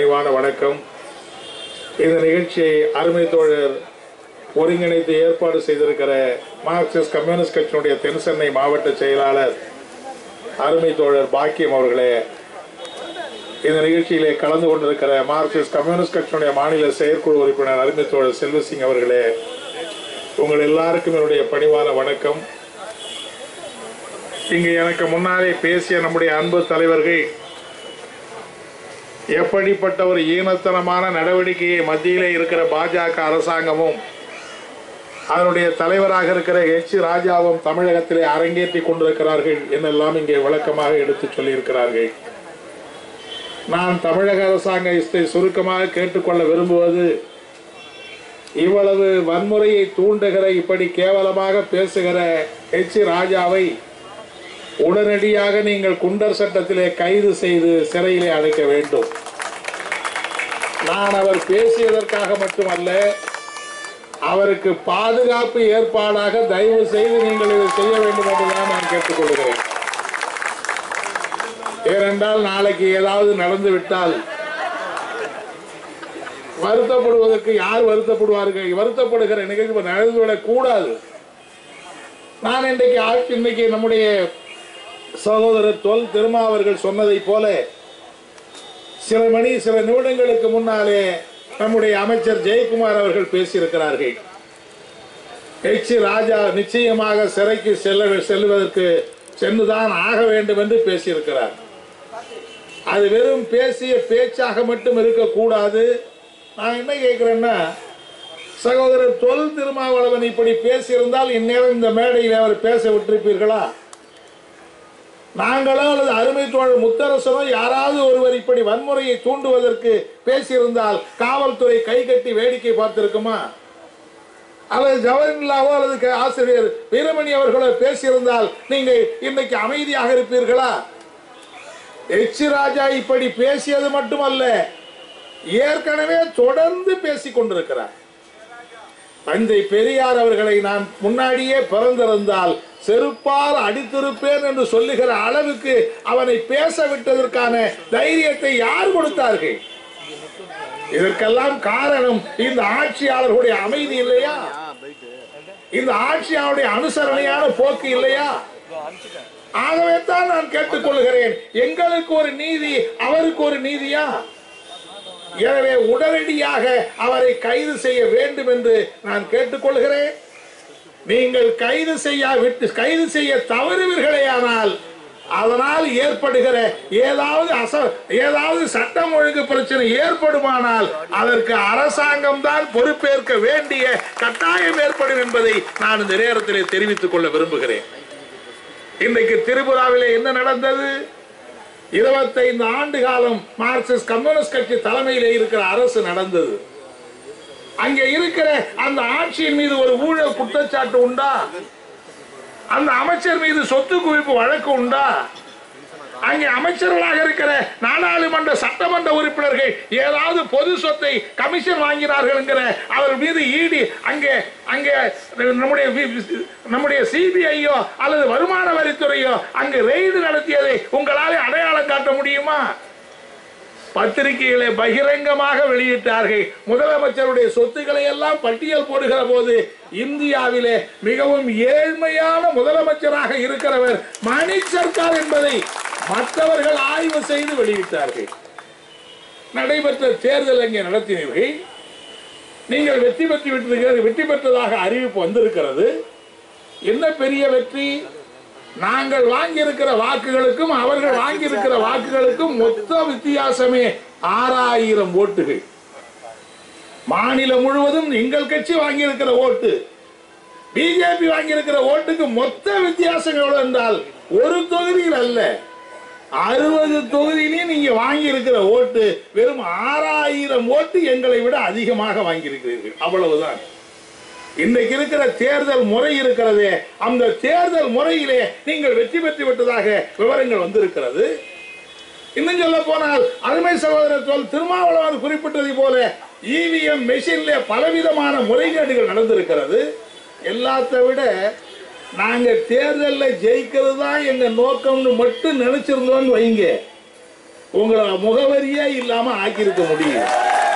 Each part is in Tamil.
பணிவான வணக்கம் இந்த நிகழ்ச்சியை அருமை தோழர் ஒருங்கிணைத்து ஏற்பாடு செய்திருக்கிற மார்க்சிஸ்ட் கம்யூனிஸ்ட் கட்சியினுடைய தென் சென்னை மாவட்ட செயலாளர் அருமை தோழர் பாக்கியம் அவர்களே இந்த நிகழ்ச்சியிலே கலந்து கொண்டிருக்கிற மார்க்சிஸ்ட் கம்யூனிஸ்ட் கட்சியினுடைய மாநில செயற்குழு உறுப்பினர் அருமை தோழர் செல்வசிங் அவர்களே உங்கள் எல்லாருக்கும் என்னுடைய பணிவான வணக்கம் இங்கு எனக்கு முன்னாலே பேசிய நம்முடைய அன்பு தலைவர்கள் எப்படிப்பட்ட ஒரு ஈனத்தனமான நடவடிக்கையை மத்தியிலே இருக்கிற பாஜக அரசாங்கமும் அதனுடைய தலைவராக இருக்கிற எச் ராஜாவும் தமிழகத்திலே அரங்கேற்றி கொண்டிருக்கிறார்கள் என்னெல்லாம் இங்கே விளக்கமாக எடுத்துச் சொல்லியிருக்கிறார்கள் நான் தமிழக அரசாங்கத்தை சுருக்கமாக கேட்டுக்கொள்ள விரும்புவது இவ்வளவு வன்முறையை தூண்டுகிற இப்படி கேவலமாக பேசுகிற எச் ராஜாவை உடனடியாக நீங்கள் குண்டர் சட்டத்திலே கைது செய்து சிறையிலே அடைக்க வேண்டும் நான் அவர் பேசியதற்காக மட்டுமல்ல அவருக்கு பாதுகாப்பு ஏற்பாடாக தயவு செய்து நீங்கள் இதை செய்ய வேண்டும் என்றுதான் நான் கேட்டுக்கொள்கிறேன் ஏனென்றால் நாளைக்கு ஏதாவது நடந்து விட்டால் வருத்தப்படுவதற்கு யார் வருத்தப்படுவார்கள் வருத்தப்படுகிற நிகழ்ச்சி நடந்துவிடக் கூடாது நான் இன்றைக்கு ஆட்சி இன்னைக்கு நம்முடைய சகோதரர் தொல் திருமா அவர்கள் சொன்னதை போல சில மணி சில நிமிடங்களுக்கு முன்னாலே நம்முடைய அமைச்சர் ஜெயக்குமார் அவர்கள் பேசியிருக்கிறார்கள் எச் ராஜா நிச்சயமாக சிறைக்கு செல்ல செல்வதற்கு சென்றுதான் ஆக வேண்டும் என்று பேசியிருக்கிறார் அது வெறும் பேசிய பேச்சாக மட்டும் இருக்கக்கூடாது நான் என்ன கேட்கிறேன்னா சகோதரர் தொல் திருமாவளவன் இப்படி பேசியிருந்தால் இந்நேரம் இந்த மேடையில் அவர் பேச விட்டிருப்பீர்களா நாங்களோ அல்லது அருமை தோழர் முத்தரசனோ யாராவது ஒருவர் இப்படி வன்முறையை தூண்டுவதற்கு பேசியிருந்தால் காவல்துறை கை கட்டி வேடிக்கை பார்த்திருக்குமா அல்லது ஜவஹர்லாவோ அல்லது க- ஆசிரியர் வீரமணி அவர்களோ பேசியிருந்தால் நீங்கள் இன்னைக்கு அமைதியாக இருப்பீர்களா எச் ராஜா இப்படி பேசியது மட்டுமல்ல ஏற்கனவே தொடர்ந்து பேசிக் கொண்டிருக்கிறார் தந்தை பெரியார் அவர்களை நான் முன்னாடியே பிறந்திருந்தால் செருப்பால் அடித்திருப்பேன் என்று சொல்லுகிற அளவுக்கு அவனை பேச விட்டதற்கான தைரியத்தை யார் கொடுத்தார்கள் இதற்கெல்லாம் காரணம் இந்த ஆட்சியாளர்களுடைய அமைதி இல்லையா இந்த ஆட்சியாளருடைய அனுசரணையான போக்கு இல்லையா ஆகவே தான் நான் கேட்டுக்கொள்கிறேன் எங்களுக்கு ஒரு நீதி அவருக்கு ஒரு நீதியா எனவே உடனடியாக அவரை கைது செய்ய வேண்டும் என்று நான் கேட்டுக்கொள்கிறேன் நீங்கள் கைது செய்ய விட்டு கைது செய்ய தவறுவீர்களேயானால் அதனால் ஏற்படுகிற ஏதாவது அச ஏதாவது சட்டம் ஒழுங்கு பிரச்சனை ஏற்படுமானால் அதற்கு அரசாங்கம் தான் பொறுப்பேற்க வேண்டிய கட்டாயம் ஏற்படும் என்பதை நான் இந்த நேரத்திலே தெரிவித்துக் கொள்ள விரும்புகிறேன் இன்றைக்கு திரிபுராவிலே என்ன நடந்தது இருபத்தைந்து ஆண்டு காலம் மார்க்சிஸ்ட் கம்யூனிஸ்ட் கட்சி தலைமையிலே இருக்கிற அரசு நடந்தது அங்கே இருக்கிற அந்த ஆட்சியின் மீது ஒரு ஊழல் குற்றச்சாட்டு உண்டா அந்த அமைச்சர் மீது சொத்து குவிப்பு வழக்கு உண்டா அங்கே அமைச்சர்களாக இருக்கிற நாடாளுமன்ற சட்டமன்ற உறுப்பினர்கள் ஏதாவது பொது சொத்தை கமிஷன் வாங்கினார்கள் என்கிற அவர் மீது ஈடி அங்கே அங்கே நம்முடைய வி- நம்முடைய சிபிஐயோ அல்லது வருமான வரித்துறையோ அங்கு ரெய்டு நடத்தியதை உங்களால் அடையாளம் காட்ட முடியுமா பத்திரிகைகளை பகிரங்கமாக வெளியிட்டார்கள் முதலமைச்சருடைய சொத்துக்களை எல்லாம் பட்டியல் போடுகிற போது இந்தியாவிலே மிகவும் ஏழ்மையான முதலமைச்சராக இருக்கிறவர் மணிக் சர்க்கார் என்பதை மற்றவர்கள் ஆய்வு செய்து வெளியிட்டார்கள் நடைபெற்ற தேர்தல் அங்கே நடத்தினீர்கள் நீங்கள் வெற்றி பெற்று விட்டீர்கள் வெற்றி பெற்றதாக அறிவிப்பு வந்திருக்கிறது என்ன பெரிய வெற்றி நாங்கள் வாங்கியிருக்கிற வாக்குகளுக்கும் அவர்கள் வாங்கியிருக்கிற வாக்குகளுக்கும் மொத்த வித்தியாசமே ஆறாயிரம் ஓட்டுகள் மாநிலம் முழுவதும் எங்கள் கட்சி வாங்கியிருக்கிற ஓட்டு பிஜேபி வாங்கியிருக்கிற ஓட்டுக்கு மொத்த வித்தியாசம் எவ்வளவு என்றால் ஒரு தொகுதியில் அல்ல அறுபது தொகுதியிலையும் நீங்க வாங்கி இருக்கிற ஓட்டு வெறும் ஆறாயிரம் ஓட்டு எங்களை விட அதிகமாக வாங்கியிருக்கிறீர்கள் அவ்வளவுதான் இன்றைக்கு இருக்கிற தேர்தல் முறை இருக்கிறதே அந்த தேர்தல் முறையிலே நீங்கள் வெற்றி பெற்று விட்டதாக விவரங்கள் வந்திருக்கிறது இன்னும் சொல்ல போனால் அருமை சகோதரர் சொல் திருமாவளவன் குறிப்பிட்டதை போல இவிஎம் மெஷின்ல பலவிதமான முறைகேடுகள் நடந்திருக்கிறது எல்லாத்தை விட நாங்க தேர்தலில் ஜெயிக்கிறது தான் எங்க நோக்கம்னு மட்டும் நினைச்சிருந்தோம்னு வைங்க உங்களை முகவரியே இல்லாம ஆக்கியிருக்க முடியும்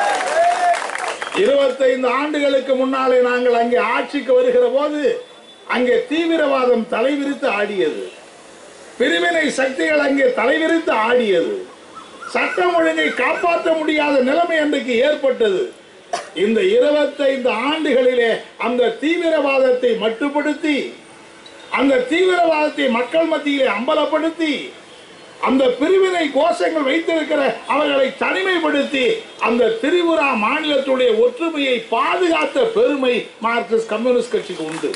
இருபத்தைந்து ஆண்டுகளுக்கு முன்னாலே நாங்கள் அங்கே ஆட்சிக்கு வருகிற போது அங்கே தீவிரவாதம் தலைவிரித்து ஆடியது பிரிவினை சக்திகள் அங்கே தலைவிரித்து ஆடியது சட்டம் ஒழுங்கை காப்பாற்ற முடியாத நிலைமை அன்றைக்கு ஏற்பட்டது இந்த இருபத்தைந்து ஆண்டுகளிலே அந்த தீவிரவாதத்தை மட்டுப்படுத்தி அந்த தீவிரவாதத்தை மக்கள் மத்தியிலே அம்பலப்படுத்தி அந்த பிரிவினை கோஷங்கள் வைத்திருக்கிற அவர்களை தனிமைப்படுத்தி அந்த திரிபுரா மாநிலத்துடைய ஒற்றுமையை பாதுகாத்த பெருமை மார்க்சிஸ்ட் கம்யூனிஸ்ட் கட்சிக்கு உண்டு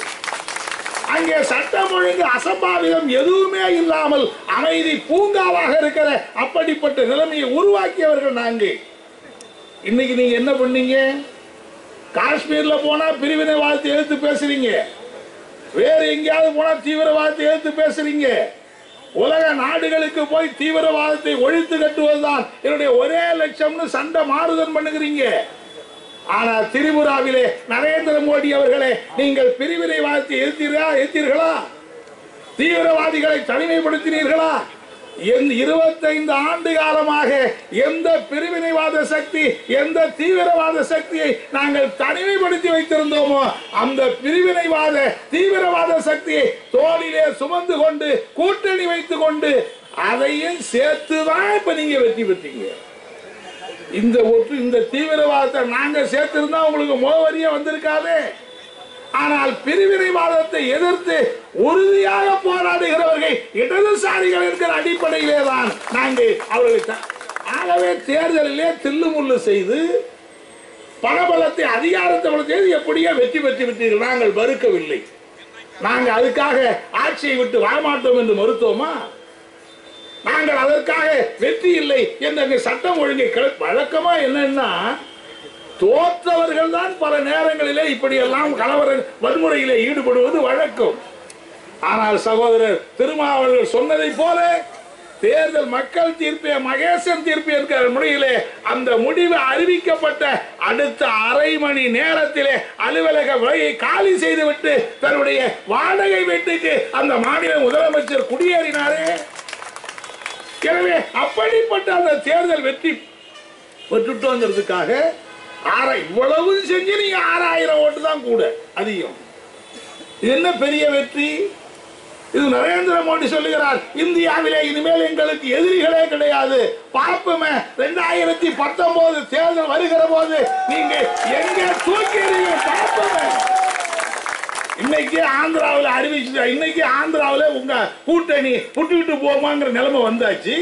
அங்கே சட்டம் ஒழுங்கு அசம்பாவிதம் எதுவுமே இல்லாமல் அமைதி பூங்காவாக இருக்கிற அப்படிப்பட்ட நிலைமையை உருவாக்கியவர்கள் நாங்கள் இன்னைக்கு நீங்க என்ன பண்ணீங்க காஷ்மீர்ல போனா பிரிவினைவாதத்தை எடுத்து பேசுறீங்க வேற எங்கேயாவது போனா தீவிரவாதத்தை எடுத்து பேசுறீங்க உலக நாடுகளுக்கு போய் தீவிரவாதத்தை ஒழித்து கட்டுவதுதான் என்னுடைய ஒரே லட்சம்னு சண்டை மாறுதல் பண்ணுகிறீங்க ஆனா திரிபுராவிலே நரேந்திர மோடி அவர்களே நீங்கள் பிரிவினைவாதத்தை எதிர்த்தீர்களா எதிர்த்தீர்களா தீவிரவாதிகளை தனிமைப்படுத்தினீர்களா என் இருபத்தைந்து ஆண்டு காலமாக எந்த பிரிவினைவாத சக்தி எந்த தீவிரவாத சக்தியை நாங்கள் தனிமைப்படுத்தி வைத்திருந்தோமோ அந்த பிரிவினைவாத தீவிரவாத சக்தியை தோளிலே சுமந்து கொண்டு கூட்டணி வைத்துக் கொண்டு அதையும் சேர்த்துதான் இப்ப நீங்க வெற்றி பெற்றீங்க இந்த ஒற்று இந்த தீவிரவாதத்தை நாங்க சேர்த்திருந்தா உங்களுக்கு மோவரியா வந்திருக்காது ஆனால் பிரிவினைவாதத்தை எதிர்த்து உறுதியாக போராடுகிறவர்கள் இடதுசாரிகள் என்கிற அடிப்படையிலே தான் நாங்கள் அவர்களை த- ஆகவே தேர்தலிலே தில்லுமுள்ளு செய்து பணபலத்தை அதிகாரத்தை வளர்த்து செய்து எப்படியோ வெற்றி பெற்று விட்டீர்கள் நாங்கள் மறுக்கவில்லை நாங்கள் அதுக்காக ஆட்சியை விட்டு வரமாட்டோம் என்று மறுத்தோமா நாங்கள் அதற்காக வெற்றி இல்லை என்ற சட்டம் ஒழுங்கை கிள- வழக்கமா என்னன்னா தோற்றவர்கள் தான் பல நேரங்களிலே இப்படியெல்லாம் கலவர வன்முறையிலே ஈடுபடுவது வழக்கம் ஆனால் சகோதரர் திருமாவளவர்கள் சொன்னதை போல தேர்தல் மக்கள் தீர்ப்பே மகேசன் தீர்ப்பு என்கிற முறையிலே அந்த முடிவு அறிவிக்கப்பட்ட அடுத்த அரை மணி நேரத்திலே அலுவலக விலையை காலி செய்துவிட்டு தன்னுடைய வாடகை வீட்டுக்கு அந்த மாநில முதலமைச்சர் குடியேறினாரே எனவே அப்படிப்பட்ட அந்த தேர்தல் வெற்றி பெற்றுட்டோங்கிறதுக்காக ஆறா இவ்வளவு செஞ்சு நீங்க ஆறாயிரம் ஓட்டு தான் கூட அதிகம் இது என்ன பெரிய வெற்றி இது நரேந்திர மோடி சொல்லுகிறார் இந்தியாவிலே இனிமேல் எங்களுக்கு எதிரிகளே கிடையாது பார்ப்போமே ரெண்டாயிரத்தி பத்தொன்பது தேர்தல் வருகிற போது நீங்க எங்க தூக்கிறீங்க பார்ப்போமே இன்னைக்கு ஆந்திராவில் அறிவிச்சு இன்னைக்கு ஆந்திராவில் உங்க கூட்டணி புட்டுக்கிட்டு போமாங்கிற நிலைமை வந்தாச்சு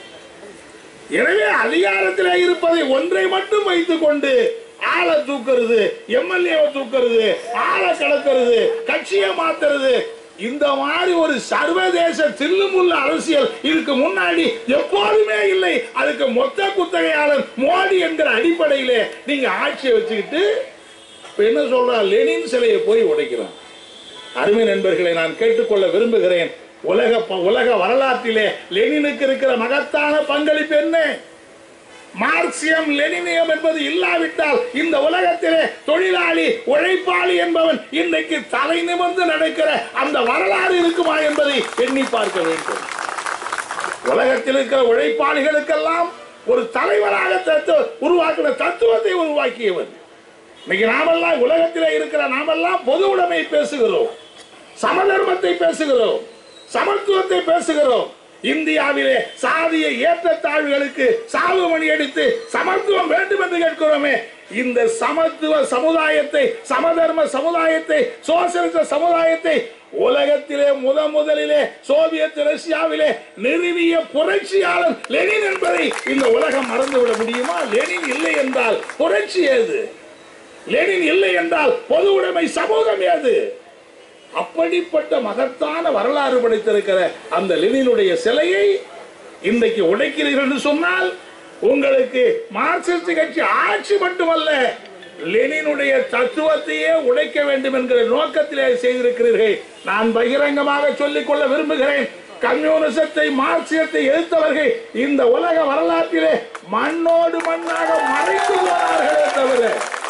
எனவே அதிகாரத்தில் இருப்பதை ஒன்றை மட்டும் வைத்துக் கொண்டு ஆளை தூக்குறது எம்எல்ஏவை தூக்குறது ஆளை கடத்துறது கட்சியை மாத்துறது இந்த மாதிரி ஒரு சர்வதேச தில்லுமுள்ள அரசியல் இதுக்கு முன்னாடி எப்போதுமே இல்லை அதுக்கு மொத்த குத்தகையாளர் மோடி என்கிற அடிப்படையிலே நீங்க ஆட்சியை வச்சுக்கிட்டு இப்ப என்ன சொல்றா லெனின் சிலையை போய் உடைக்கிறான் அருமை நண்பர்களை நான் கேட்டுக்கொள்ள விரும்புகிறேன் உலக ப- உலக வரலாற்றிலே லெனினுக்கு இருக்கிற மகத்தான பங்களிப்பு என்ன மார்க்சியம் லெனினியம் என்பது இல்லாவிட்டால் இந்த உலகத்திலே தொழிலாளி உழைப்பாளி என்பவன் இன்றைக்கு தலை நிமிர்ந்து நடக்கிற அந்த வரலாறு இருக்குமா என்பதை எண்ணி பார்க்க வேண்டும் உலகத்தில் இருக்கிற உழைப்பாளிகளுக்கெல்லாம் ஒரு தலைவராக தத்துவ உருவாக்கின தத்துவத்தை உருவாக்கியவன் இன்னைக்கு நாமெல்லாம் உலகத்திலே இருக்கிற நாமெல்லாம் பொது உடைமை பேசுகிறோம் சமதர்மத்தை பேசுகிறோம் சமத்துவத்தை பேசுகிறோம் இந்தியாவிலே சாதிய ஏற்றத்தாழ்வுகளுக்கு சாவு மணி அடித்து சமத்துவம் வேண்டும் என்று கேட்கிறோமே இந்த சமத்துவ சமுதாயத்தை சமதர்ம சமுதாயத்தை சோசியலிச சமுதாயத்தை உலகத்திலே முத முதலிலே சோவியத் ரஷ்யாவிலே நிறுவிய புரட்சியாளர் லெனின் என்பதை இந்த உலகம் மறந்துவிட முடியுமா லெனின் இல்லை என்றால் புரட்சி ஏது லெனின் இல்லை என்றால் பொது உடைமை சமூகம் ஏது அப்படிப்பட்ட மகத்தான வரலாறு படைத்திருக்கிற அந்த லெனினுடைய சிலையை இன்றைக்கு உடைக்கிறீர்கள் என்று சொன்னால் உங்களுக்கு மார்க்சிஸ்ட் கட்சி ஆட்சி மட்டுமல்ல லெனினுடைய தத்துவத்தையே உடைக்க வேண்டும் என்கிற நோக்கத்திலே செய்திருக்கிறீர்கள் நான் பகிரங்கமாக சொல்லிக் கொள்ள விரும்புகிறேன் கம்யூனிசத்தை மார்க்சியத்தை எதிர்த்தவர்கள் இந்த உலக வரலாற்றிலே மண்ணோடு மண்ணாக மறைந்து போனார்களே தவிர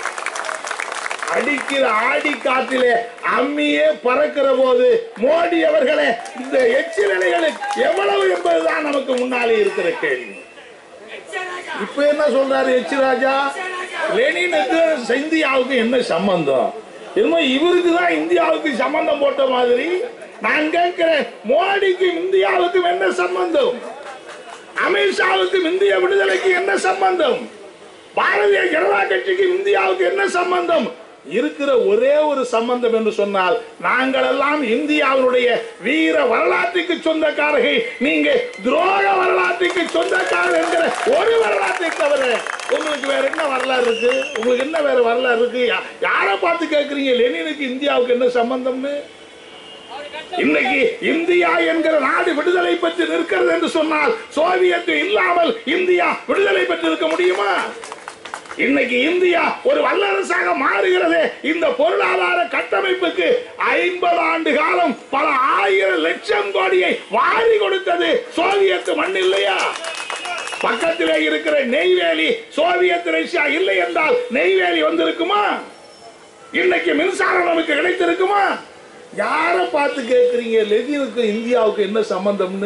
அடிக்கிற ஆடி காற்றிலே அம்மியே பறக்கிற போது மோடி அவர்களே இந்த எச்சிலைகள் எவ்வளவு என்பதுதான் நமக்கு முன்னாலே இருக்கிற கேள்வி இப்ப என்ன சொல்றாரு எச் ராஜா லெனினுக்கு இந்தியாவுக்கு என்ன சம்பந்தம் என்னமோ இவருக்கு தான் இந்தியாவுக்கு சம்பந்தம் போட்ட மாதிரி நான் கேட்கிறேன் மோடிக்கு இந்தியாவுக்கும் என்ன சம்பந்தம் அமித்ஷாவுக்கும் இந்திய விடுதலைக்கு என்ன சம்பந்தம் பாரதிய ஜனதா கட்சிக்கு இந்தியாவுக்கு என்ன சம்பந்தம் இருக்கிற ஒரே ஒரு சம்பந்தம் என்று சொன்னால் நாங்கள் எல்லாம் இந்தியாவினுடைய வீர வரலாற்றுக்கு சொந்தக்காரர்கள் நீங்க துரோக வரலாற்றுக்கு சொந்தக்காரர் என்கிற ஒரு வரலாற்றை தவிர உங்களுக்கு வேற என்ன வரலாறு இருக்கு உங்களுக்கு என்ன வேற வரலாறு இருக்கு யா- யாரை பார்த்து கேட்கறீங்க லெனினுக்கு இந்தியாவுக்கு என்ன சம்பந்தம்னு இன்னைக்கு இந்தியா என்கிற நாடு விடுதலை பெற்று நிற்கிறது என்று சொன்னால் சோவியத் இல்லாமல் இந்தியா விடுதலை பெற்று இருக்க முடியுமா இன்னைக்கு இந்தியா ஒரு வல்லரசாக மாறுகிறது இந்த பொருளாதார கட்டமைப்புக்கு ஐம்பது ஆண்டு காலம் பல ஆயிரம் லட்சம் கோடியை வாரி கொடுத்தது சோவியத் மண் இல்லையா பக்கத்திலே இருக்கிற நெய்வேலி சோவியத் ரஷ்யா இல்லை என்றால் நெய்வேலி வந்திருக்குமா இன்னைக்கு மின்சாரம் நமக்கு கிடைத்திருக்குமா யாரை பார்த்து கேட்குறீங்க லெனினுக்கு இந்தியாவுக்கு என்ன சம்பந்தம்னு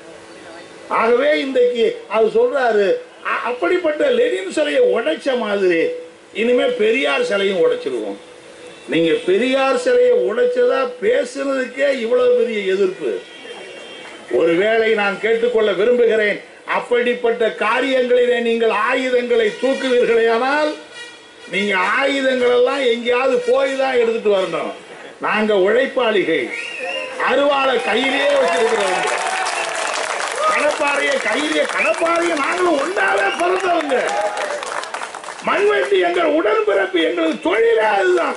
ஆகவே இன்றைக்கு அது சொல்றாரு அ- அப்படிப்பட்ட லெனின் சிலையை உடைச்ச மாதிரி இனிமே பெரியார் சிலையும் உடைச்சிருவோம் நீங்க பெரியார் சிலையை உடைச்சதா பேசுனதுக்கே இவ்வளவு பெரிய எதிர்ப்பு ஒருவேளை நான் கேட்டுக்கொள்ள விரும்புகிறேன் அப்படிப்பட்ட காரியங்களிலே நீங்கள் ஆயுதங்களை தூக்குவீர்களேயானால் நீங்க ஆயுதங்கள் எல்லாம் எங்கேயாவது போய் தான் எடுத்துட்டு வரணும் நாங்க உழைப்பாளிகள் அருவாளை கையிலேயே வச்சிருக்கிறவங்க கடப்பாறைய கையிலேயே கடப்பாறைய நாங்களும் ஒன்றாவே பிறந்தவங்க மண்வெட்டி எங்கள் உடன்பிறப்பு எங்களுக்கு தொழிலே அதுதான்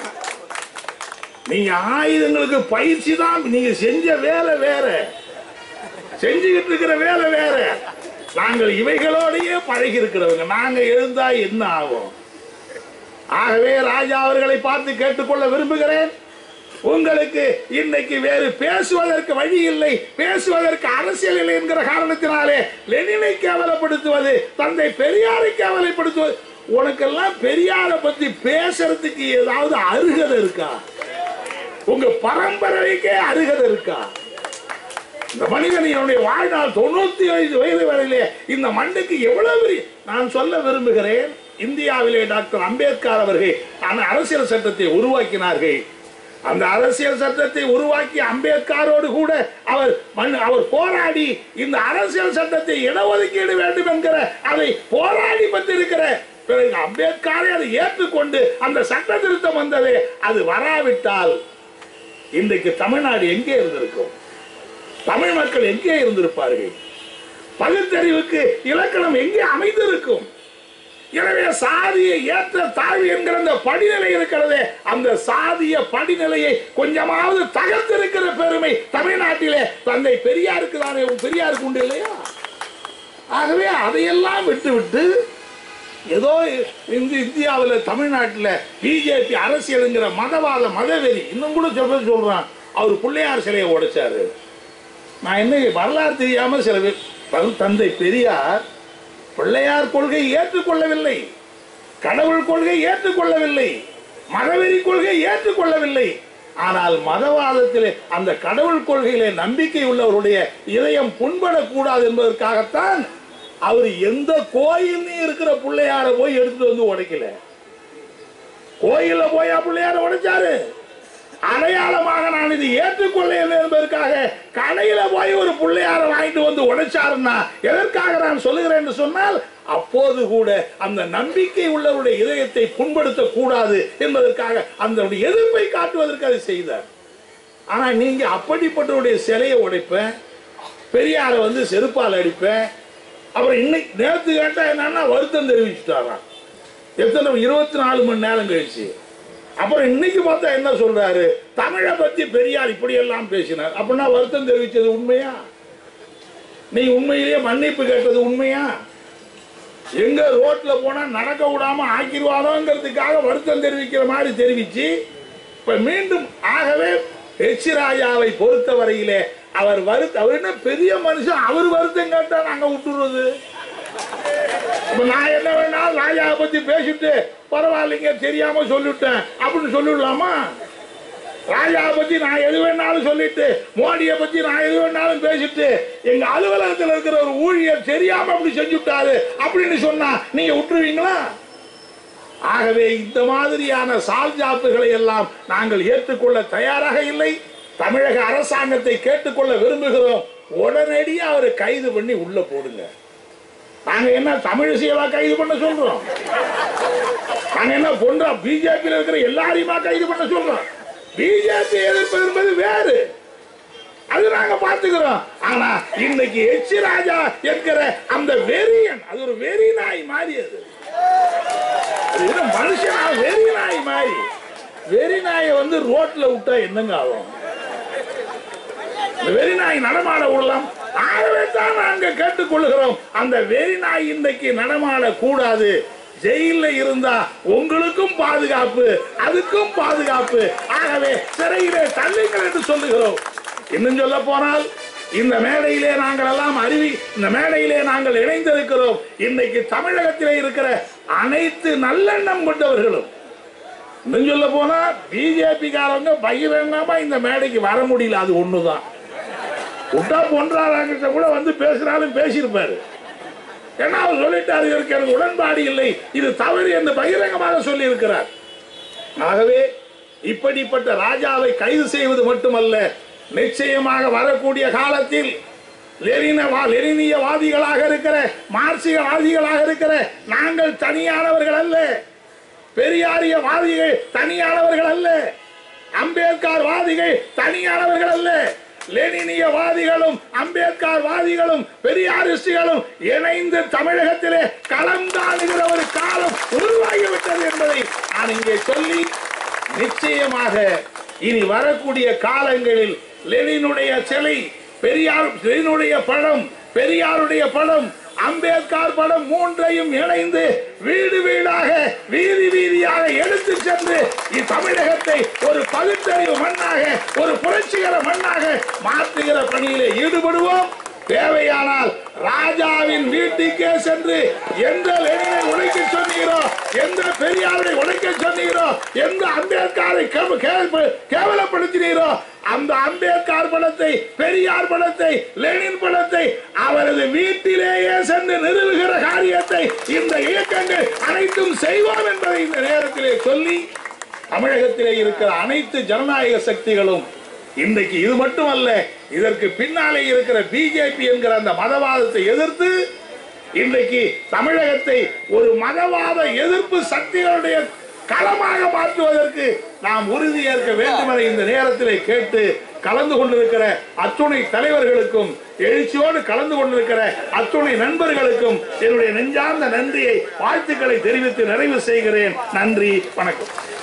நீங்க ஆயுதங்களுக்கு பயிற்சி தான் நீங்க செஞ்ச வேலை வேற செஞ்சுக்கிட்டு இருக்கிற வேலை வேற நாங்கள் இவைகளோடையே பழகி இருக்கிறவங்க நாங்க எழுந்தா என்ன ஆகும் ஆகவே ராஜா அவர்களை பார்த்து கேட்டுக்கொள்ள விரும்புகிறேன் உங்களுக்கு இன்னைக்கு வேறு பேசுவதற்கு வழி இல்லை பேசுவதற்கு அரசியல் இல்லை என்கிற காரணத்தினாலே லெனினை கேவலப்படுத்துவது தந்தை பெரியாரை கேவலப்படுத்துவது உனக்கெல்லாம் பெரியாரை பத்தி பேசுறதுக்கு ஏதாவது அருகதை இருக்கா உங்க பரம்பரைக்கே அருகதை இருக்கா இந்த மனிதன் என்னுடைய வாழ்நாள் தொண்ணூத்தி ஐந்து வயது வரையிலே இந்த மண்ணுக்கு எவ்வளவு பெரிய நான் சொல்ல விரும்புகிறேன் இந்தியாவிலே டாக்டர் அம்பேத்கர் அவர்கள் அந்த அரசியல் சட்டத்தை உருவாக்கினார்கள் அந்த அரசியல் சட்டத்தை உருவாக்கி அம்பேத்கரோடு கூட அவர் மண்- அவர் போராடி இந்த அரசியல் சட்டத்தை இடஒதுக்கீடு வேண்டும் என்கிற அதை போராடி பெற்றிருக்கிற பிறகு அம்பேத்கரை அதை ஏற்றுக்கொண்டு அந்த சட்ட திருத்தம் வந்தது அது வராவிட்டால் இன்றைக்கு தமிழ்நாடு எங்கே இருந்திருக்கும் தமிழ் மக்கள் எங்கே இருந்திருப்பார்கள் பகுத்தறிவுக்கு இலக்கணம் எங்கே அமைந்திருக்கும் எனவே சாதிய ஏற்ற தாழ்வு என்கிற அந்த படிநிலை இருக்கிறதே அந்த சாதிய படிநிலையை கொஞ்சமாவது தகர்த்திருக்கிற பெருமை தமிழ்நாட்டிலே தந்தை பெரியாருக்கு தானே பெரியாருக்கு உண்டு இல்லையா ஆகவே அதையெல்லாம் விட்டு விட்டு ஏதோ இந்த இந்தியாவில் தமிழ்நாட்டில் பிஜேபி அரசியலுங்கிற மதவாத மதவெறி இன்னும் கூட சொல்ல சொல்றான் அவர் பிள்ளையார் சிலையை உடைச்சாரு நான் என்ன வரலாறு தெரியாம சில பேர் பல் தந்தை பெரியார் பிள்ளையார் கொள்கை ஏற்றுக்கொள்ளவில்லை கடவுள் கொள்கை ஏற்றுக்கொள்ளவில்லை மதவெறி கொள்கை ஏற்றுக்கொள்ளவில்லை ஆனால் மதவாதத்திலே அந்த கடவுள் கொள்கையிலே நம்பிக்கை உள்ளவருடைய இதயம் புண்படக்கூடாது என்பதற்காகத்தான் அவர் எந்த கோயில்லையும் இருக்கிற பிள்ளையார போய் எடுத்துட்டு வந்து உடைக்கல கோயில்ல போயா பிள்ளையார உடைச்சாரு அடையாளமாக நான் இது ஏற்றுக்கொள்ள என்பதற்காக கடையில போய் ஒரு பிள்ளையார வாங்கிட்டு வந்து உடைச்சாருன்னா எதற்காக நான் சொல்லுகிறேன் என்று சொன்னால் அப்போது கூட அந்த நம்பிக்கை உள்ளவருடைய இதயத்தை புண்படுத்த கூடாது என்பதற்காக அந்த எதிர்ப்பை காட்டுவதற்கு அதை செய்தார் ஆனா நீங்க அப்படிப்பட்டவருடைய சிலையை உடைப்பேன் பெரியாரை வந்து செருப்பால் அடிப்பேன் அப்புறம் இன்னைக்கு நேற்று கேட்டா என்னன்னா வருத்தம் தெரிவிச்சுட்டாராம் எத்தனை இருபத்தி நாலு மணி நேரம் கழிச்சு அப்புறம் இன்னைக்கு பார்த்தா என்ன சொல்றாரு தமிழை பத்தி பெரியார் இப்படி எல்லாம் பேசினார் அப்படின்னா வருத்தம் தெரிவிச்சது உண்மையா நீ உண்மையிலேயே மன்னிப்பு கேட்டது உண்மையா எங்க ரோட்ல போனா நடக்க விடாம ஆக்கிடுவாரோங்கிறதுக்காக வருத்தம் தெரிவிக்கிற மாதிரி தெரிவிச்சு இப்ப மீண்டும் ஆகவே எச் ராஜாவை பொறுத்த வரையிலே அவர் வருத்த அவர் என்ன பெரிய மனுஷன் அவர் வருத்தம் கேட்டா நாங்க விட்டுறது இப்ப நான் என்ன வேணாலும் ராஜாவை பத்தி பேசிட்டு பரவாயில்லைங்க தெரியாம சொல்லிவிட்டேன் அப்படின்னு சொல்லிடலாமா ராஜா பத்தி நான் எது வேணாலும் சொல்லிட்டு மோடியை பத்தி நான் எது வேணாலும் பேசிட்டு எங்க அலுவலகத்தில் இருக்கிற ஒரு ஊழியர் தெரியாம அப்படி செஞ்சுட்டாரு அப்படின்னு சொன்னா நீங்க விட்டுருவீங்களா ஆகவே இந்த மாதிரியான சால்ஜாப்புகளை எல்லாம் நாங்கள் ஏற்றுக்கொள்ள தயாராக இல்லை தமிழக அரசாங்கத்தை கேட்டுக்கொள்ள விரும்புகிறோம் உடனடியா அவரை கைது பண்ணி உள்ள போடுங்க நாங்க என்ன தமிழிசையவா கைது பண்ண சொல்றோம் நாங்க என்ன பண்றோம் பிஜேபியில் இருக்கிற எல்லாரையுமா கைது பண்ண சொல்றோம் பிஜேபி எதிர்ப்பது என்பது வேறு அது நாங்க பார்த்துக்கிறோம் ஆனா இன்னைக்கு எச் ராஜா என்கிற அந்த வெறியன் அது ஒரு வெறி நாய் மாதிரி அது அது என்ன மனுஷனா வெறி நாய் மாதிரி வெறி நாயை வந்து ரோட்ல விட்டா என்னங்க ஆகும் இந்த வெறி நாய் நடமாட விடலாம் ஆகவே தான் நாங்க கேட்டுக்கொள்கிறோம் அந்த வெறி நாய் இன்றைக்கு நடமாட கூடாது ஜெயில இருந்தா உங்களுக்கும் பாதுகாப்பு அதுக்கும் பாதுகாப்பு ஆகவே சிறையிலே தள்ளுங்கள் என்று சொல்லுகிறோம் இன்னும் சொல்ல போனால் இந்த மேடையிலே நாங்கள் எல்லாம் அறிவி இந்த மேடையிலே நாங்கள் இணைந்திருக்கிறோம் இன்னைக்கு தமிழகத்திலே இருக்கிற அனைத்து நல்லெண்ணம் கொண்டவர்களும் இன்னும் சொல்ல போனா பிஜேபி காரங்க பகிரங்கமா இந்த மேடைக்கு வர முடியல அது ஒண்ணுதான் விட்டா பொன்றாராங்கிட்ட கூட வந்து பேசினாலும் பேசியிருப்பாரு ஏன்னா அவர் சொல்லிட்டாரு இதற்கு எனக்கு உடன்பாடு இல்லை இது தவறு என்று பகிரங்கமாக சொல்லி இருக்கிறார் ஆகவே இப்படிப்பட்ட ராஜாவை கைது செய்வது மட்டுமல்ல நிச்சயமாக வரக்கூடிய காலத்தில் லெனினவா லெனினியவாதிகளாக இருக்கிற மார்க்சியவாதிகளாக இருக்கிற நாங்கள் தனியானவர்கள் அல்ல பெரியாரிய வாதிகள் தனியானவர்கள் அல்ல அம்பேத்கர் வாதிகள் தனியானவர்கள் அல்ல லெனினிய வாதிகளும் அம்பேத்கர் வாதிகளும் பெரியாரிஸ்டுகளும் இணைந்து தமிழகத்திலே கலந்தாடுகிற ஒரு காலம் உருவாகிவிட்டது என்பதை நான் இங்கே சொல்லி நிச்சயமாக இனி வரக்கூடிய காலங்களில் லெனினுடைய சிலை பெரியார் லெனினுடைய படம் பெரியாருடைய படம் அம்பேத்கர் படம் மூன்றையும் இணைந்து வீடு வீடாக வீதி வீதியாக எடுத்து சென்று இத்தமிழகத்தை ஒரு பகுத்தறிவு மண்ணாக ஒரு புரட்சிகர மண்ணாக மாற்றுகிற பணியிலே ஈடுபடுவோம் தேவையானால் ராஜாவின் வீட்டுக்கே சென்று எந்த லெனினை உடைக்க சொன்னீரோ எந்த பெரியாரை உடைக்க சொன்னீரோ எந்த அம்பேத்கரை கேவ- கேவ- கேவலப்படுத்தினீரோ அந்த அம்பேத்கர் படத்தை பெரியார் படத்தை லெனின் படத்தை அவரது வீட்டிலேயே சென்று நிறுவுகிற காரியத்தை இந்த இயக்கங்கள் அனைத்தும் செய்வோம் என்பதை இந்த நேரத்திலே சொல்லி தமிழகத்திலே இருக்கிற அனைத்து ஜனநாயக சக்திகளும் இன்றைக்கு இது மட்டுமல்ல இதற்கு பின்னாலே இருக்கிற பிஜேபி என்கிற அந்த மதவாதத்தை எதிர்த்து இன்றைக்கு தமிழகத்தை ஒரு மதவாத எதிர்ப்பு சக்திகளுடைய களமாக மாற்றுவதற்கு நாம் உறுதியேற்க வேண்டும் என இந்த நேரத்திலே கேட்டு கலந்து கொண்டிருக்கிற அத்துணை தலைவர்களுக்கும் எழுச்சியோடு கலந்து கொண்டிருக்கிற அத்துணை நண்பர்களுக்கும் என்னுடைய நெஞ்சார்ந்த நன்றியை வாழ்த்துக்களை தெரிவித்து நிறைவு செய்கிறேன் நன்றி வணக்கம்